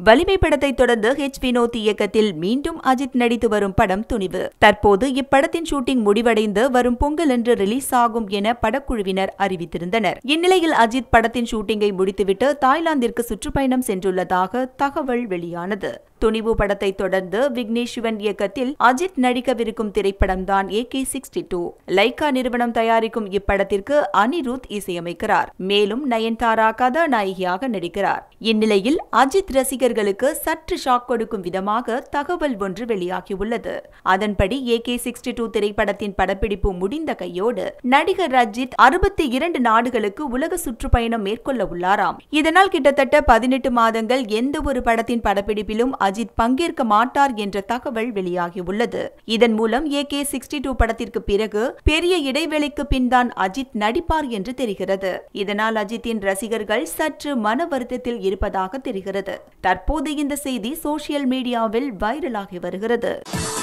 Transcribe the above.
வலிமை படத்தை தொடர்ந்து ஹெச் வினோத் இயக்கத்தில் மீண்டும் அஜித் நடித்து வரும் படம் துணிவு தற்போது இப்படத்தின் ஷூட்டிங் முடிவடைந்து வரும் பொங்கல் அன்று ரிலீஸ் ஆகும் என படக்குழுவினர் அறிவித்திருந்தனர் இந்நிலையில் அஜித் படத்தின் ஷூட்டிங்கை முடித்துவிட்டு தாய்லாந்திற்கு சுற்றுப்பயணம் சென்றுள்ளதாக தகவல் வெளியானது துணிவு படத்தை தொடர்ந்து விக்னேஷ் சிவன் இயக்கத்தில் அஜித் நடிக்கவிருக்கும் திரைப்படம்தான் A K sixty two Lyca நிறுவனம் தயாரிக்கும் இப்படத்திற்கு அனிருத் இசையமைக்கிறார் மேலும் நயன்தாரா கதாநாயகியாக நடிக்கிறார் இந்நிலையில் அஜித் ரசிகர்களுக்கு சற்று ஷாக் கொடுக்கும் விதமாக தகவல் ஒன்று வெளியாகியுள்ளது அதன்படி ஏ கே சிக்ஸ்டி டூ திரைப்படத்தின் படப்பிடிப்பு முடிந்த கையோடு நடிகர் அஜித் அறுபத்தி இரண்டு நாடுகளுக்கு உலக சுற்றுப்பயணம் மேற்கொள்ள உள்ளாராம் இதனால் கிட்டத்தட்ட பதினெட்டு மாதங்கள் எந்த ஒரு படத்தின் படப்பிடிப்பிலும் அஜித் பங்கேற்க மாட்டார் என்ற தகவல் வெளியாகியுள்ளது இதன் மூலம் ஏ கே சிக்ஸ்டி டூ படத்திற்கு பிறகு பெரிய இடைவெளிக்கு பின் தான் அஜித் நடிப்பார் என்று தெரிகிறது இதனால் அஜித்தின் ரசிகர்கள் சற்று மன வருத்தத்தில் இருப்பதாக தெரிகிறது தற்போது இந்த செய்தி சோசியல் மீடியாவில் வைரலாகி வருகிறது